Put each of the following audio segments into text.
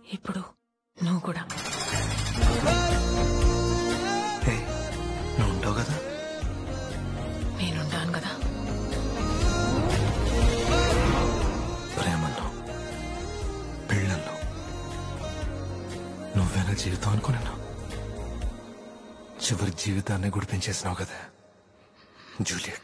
ఇప్పుడు నువ్వు కూడా హే నువ్వు ఉంటావు కదా నేనుంటాను కదా ప్రేమల్లో పెళ్ళల్లో నువ్వేనా జీవితం అనుకున్నా చివరి జీవితాన్ని గుడిపించేసినావు కదా జూలియట్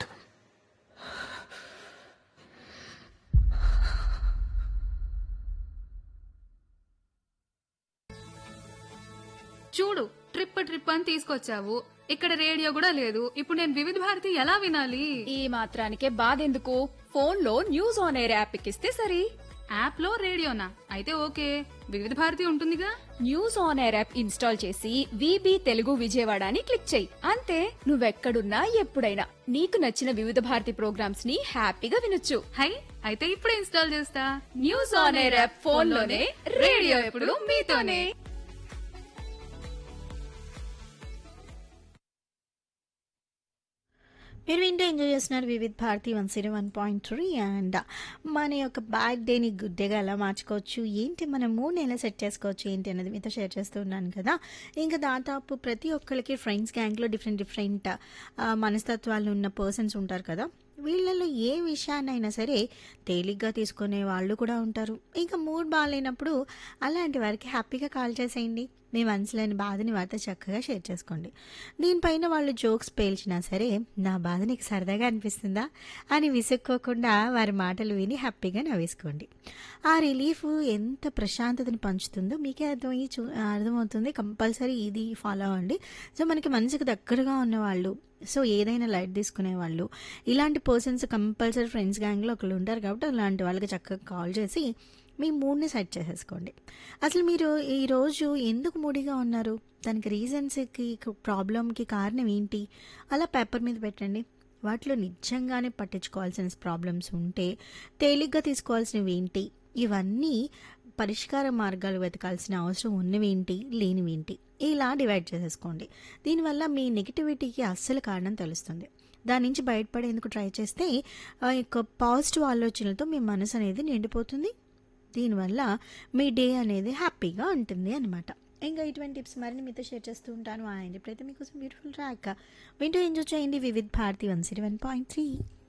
చూడు ట్రిప్ ట్రిప్ అని తీసుకొచ్చావు ఇక్కడ రేడియో కూడా లేదు ఇప్పుడు నేను వివిధ భారతి ఎలా వినాలి ఈ మాత్రానికే బాధెందుకు ఫోన్ లో న్యూస్ ఆన్ ఎయిర్ యాప్ ఎక్కిస్తే సరి యాప్ లో రేడియోనా అయితే ఓకే వివిధ భారతి ఉంటుందిగా news on air app install చేసి విబి తెలుగు విజయవాడ అని క్లిక్ చేయి అంతే నువ్వెక్కడున్నా ఎప్పుడైనా నీకు నచ్చిన వివిధ భారతి ప్రోగ్రామ్స్ ని హ్యాపీగా వినొచ్చు హై అయితే ఇప్పుడే ఇన్స్టాల్ చేస్తా news on air app phone లోనే రేడియో ఎప్పుడు మీతోనే మీరు వింటూ ఎంజాయ్ చేస్తున్నారు Vividh Bharati one zero one point three and మన యొక్క బ్యాడ్ డేని గుడ్ డేగా ఎలా మార్చుకోవచ్చు ఏంటి మనం మూడు నెలలు సెట్ చేసుకోవచ్చు ఏంటి అనేది మీతో షేర్ చేస్తూ ఉన్నాను కదా ఇంకా దాదాపు ప్రతి ఒక్కరికి ఫ్రెండ్స్ గ్యాంగ్లో డిఫరెంట్ డిఫరెంట్ మనస్తత్వాలు ఉన్న పర్సన్స్ ఉంటారు కదా వీళ్ళలో ఏ విషయాన్నైనా సరే తేలిగ్గా తీసుకునే వాళ్ళు కూడా ఉంటారు ఇంకా మూడ్ బాగాలేనప్పుడు అలాంటి వారికి హ్యాపీగా కాల్ చేసేయండి మీ మనసులోని బాధని వారితో చక్కగా షేర్ చేసుకోండి దీనిపైన వాళ్ళు జోక్స్ పేల్చినా సరే నా బాధ నీకు సరదాగా అనిపిస్తుందా అని విసుక్కోకుండా వారి మాటలు విని హ్యాపీగా నవ్వేసుకోండి ఆ రిలీఫ్ ఎంత ప్రశాంతతని పంచుతుందో మీకే అర్థమయ్యి చూ అర్థమవుతుంది కంపల్సరీ ఇది ఫాలో అవ్వండి సో మనకి మనసుకు దగ్గరగా ఉన్న వాళ్ళు సో ఏదైనా లైట్ తీసుకునే వాళ్ళు ఇలాంటి పర్సన్స్ కంపల్సరీ ఫ్రెండ్స్ గ్యాంగ్లో ఒకళ్ళు ఉంటారు కాబట్టి అలాంటి వాళ్ళకి చక్కగా కాల్ చేసి మీ మూడ్ని సెట్ చేసేసుకోండి అసలు మీరు ఈరోజు ఎందుకు మూడిగా ఉన్నారు దానికి రీజన్స్కి ప్రాబ్లంకి కారణం ఏంటి అలా పేపర్ మీద పెట్టండి వాటిలో నిజంగానే పట్టించుకోవాల్సిన ప్రాబ్లమ్స్ ఉంటే తేలిగ్గా తీసుకోవాల్సినవి ఏంటి ఇవన్నీ పరిష్కార మార్గాలు వెతకాల్సిన అవసరం ఉన్నవేంటి లేనివేంటి ఇలా డివైడ్ చేసేసుకోండి దీనివల్ల మీ నెగిటివిటీకి అస్సలు కారణం తెలుస్తుంది దాని నుంచి బయటపడేందుకు ట్రై చేస్తే ఆ యొక్క పాజిటివ్ ఆలోచనలతో మీ మనసు అనేది నిండిపోతుంది దీనివల్ల మీ డే అనేది హ్యాపీగా ఉంటుంది అనమాట ఇంకా ఇటువంటి టిప్స్ మరిన్ని మీతో షేర్ చేస్తూ ఉంటాను ఆయన ఇప్పుడైతే మీకోసం బ్యూటిఫుల్ ట్రాక్ వింటూ ఎంజాయ్ చేయండి వివిధ్ భారతి వన్ సిరీ వన్ పాయింట్ త్రీ